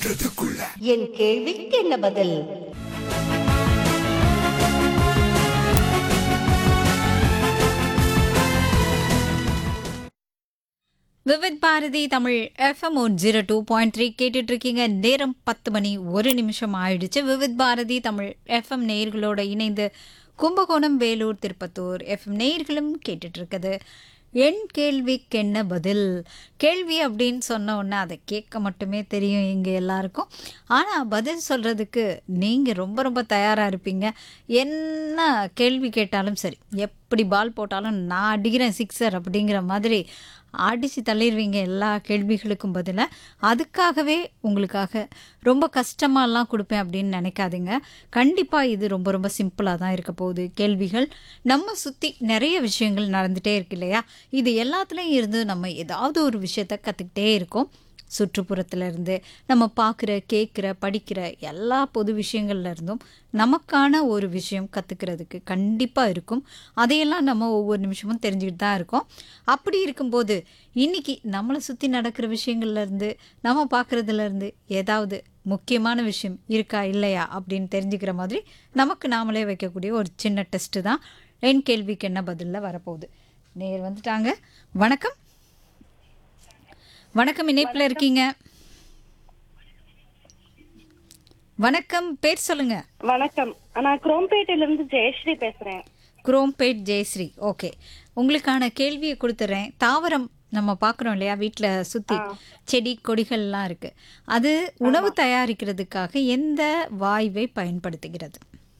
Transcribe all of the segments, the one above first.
பண்றதுக்குள்ள என் கேள்விக்கு என்ன பதில் Vividh Bharati Tamil FM one zero two point three கேட்டுட்டு இருக்கீங்க நேரம் பத்து மணி ஒரு நிமிஷம் ஆயிடுச்சு விவித் பாரதி தமிழ் எஃப்எம் நேயர்களோட இணைந்து கும்பகோணம் வேலூர் திருப்பத்தூர் எஃப்எம் நேயர்களும் கேட்டுட்டு இருக்குது என் கேள்விக்கு என்ன பதில் கேள்வி அப்படின்னு சொன்ன உடனே அதை கேட்க மட்டுமே தெரியும் இங்கே எல்லாருக்கும் ஆனால் பதில் சொல்கிறதுக்கு நீங்கள் ரொம்ப ரொம்ப தயாராக இருப்பீங்க என்ன கேள்வி கேட்டாலும் சரி எப்படி பால் போட்டாலும் நான் அடிக்கிறேன் சிக்ஸர் அப்படிங்கிற மாதிரி அடித்து தள்ளிடுவீங்க எல்லா கேள்விகளுக்கும் பதிலாக அதுக்காகவே உங்களுக்காக ரொம்ப கஷ்டமாலாம் கொடுப்பேன் அப்படின்னு நினைக்காதீங்க கண்டிப்பாக இது ரொம்ப ரொம்ப சிம்பிளாக தான் இருக்க போகுது கேள்விகள் நம்ம சுற்றி நிறைய விஷயங்கள் நடந்துகிட்டே இருக்கு இல்லையா இது எல்லாத்துலேயும் இருந்து நம்ம ஏதாவது ஒரு விஷயத்த கற்றுக்கிட்டே இருக்கோம் சுற்றுப்புறத்துல இருந்து நம்ம பார்க்குற கேட்குற படிக்கிற எல்லா பொது விஷயங்கள்ல இருந்தும் நமக்கான ஒரு விஷயம் கற்றுக்கிறதுக்கு கண்டிப்பாக இருக்கும் அதையெல்லாம் நம்ம ஒவ்வொரு நிமிஷமும் தெரிஞ்சுக்கிட்டு தான் இருக்கோம் அப்படி இருக்கும்போது இன்னைக்கு நம்மளை சுற்றி நடக்கிற விஷயங்கள்ல இருந்து நம்ம பார்க்குறதுல இருந்து ஏதாவது முக்கியமான விஷயம் இருக்கா இல்லையா அப்படின்னு தெரிஞ்சுக்கிற மாதிரி நமக்கு நாமளே வைக்கக்கூடிய ஒரு சின்ன டெஸ்ட்டு தான் என் கேள்விக்கு என்ன பதிலில் வரப்போகுது நேர் வந்துட்டாங்க வணக்கம் வணக்கம் இணைப்பில் இருக்கீங்க வணக்கம் பேர் சொல்லுங்க வணக்கம் நான் குரோம்பேட்டையில இருந்து ஜெயஸ்ரீ பேசுறேன் குரோம்பேட் ஜெயஸ்ரீ ஓகே உங்களுக்கான கேள்வியை கொடுத்துட்றேன் தாவரம் நம்ம பார்க்குறோம் இல்லையா வீட்டில் சுற்றி செடி கொடிகள்லாம் இருக்கு அது உணவு தயாரிக்கிறதுக்காக எந்த வாயுவை பயன்படுத்துகிறது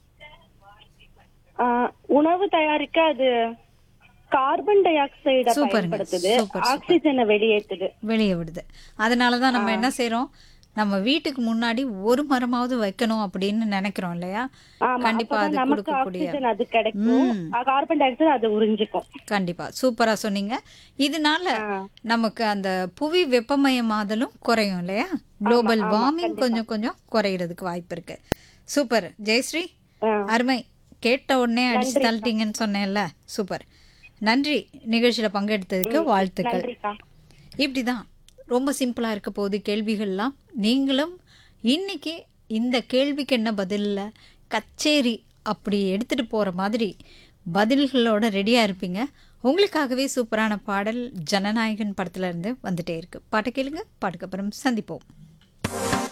ஆஹ் உணவு தயாரிக்க அது கார்பன் டை ஆக்சைட சூப்பருங்க, பயன்படுத்துது சூப்பர், சூப்பர். ஆக்சிஜனை வெளியேற்றுது வெளியே விடுது அதனால தான் நம்ம என்ன செய்கிறோம் நம்ம வீட்டுக்கு முன்னாடி ஒரு மரமாவது வைக்கணும் அப்படின்னு நினைக்கிறோம் இல்லையா ஆமா கண்டிப்பா அப்பதான் அது நமக்கு கொடுக்கக்கூடிய ஆக்சிஜன் அது கிடைக்கும் கார்பன் டை ஆக்சைடு அது உறிஞ்சிக்கும் கண்டிப்பா சூப்பரா சொன்னீங்க இதனால நமக்கு அந்த புவி வெப்பமயமாதலும் குறையும் இல்லையா குளோபல் வார்மிங் கொஞ்சம் கொஞ்சம் குறையிறதுக்கு வாய்ப்பு இருக்கு சூப்பர் ஜெயஸ்ரீ ஆ. அருமை கேட்ட உடனே அடிச்சு தள்ளிட்டீங்கன்னு சொன்னேன்ல சூப்பர் நன்றி நிகழ்ச்சியில பங்கெடுத்ததுக்கு வாழ்த்துக்கள் நன்றிக்கா இப்படிதான் ரொம்ப சிம்பிளா இருக்க போகுது கேள்விகள்லாம் நீங்களும் இன்னைக்கு இந்த கேள்விக்கு என்ன பதில்ல கச்சேரி அப்படி எடுத்துட்டு போற மாதிரி பதில்களோட ரெடியா இருப்பீங்க உங்களுக்காகவே சூப்பரான பாடல் ஜனநாயகன் படத்துல இருந்து வந்துட்டே இருக்கு பாட்டை கேளுங்க பாட்டுக்கு அப்புறம் சந்திப்போம்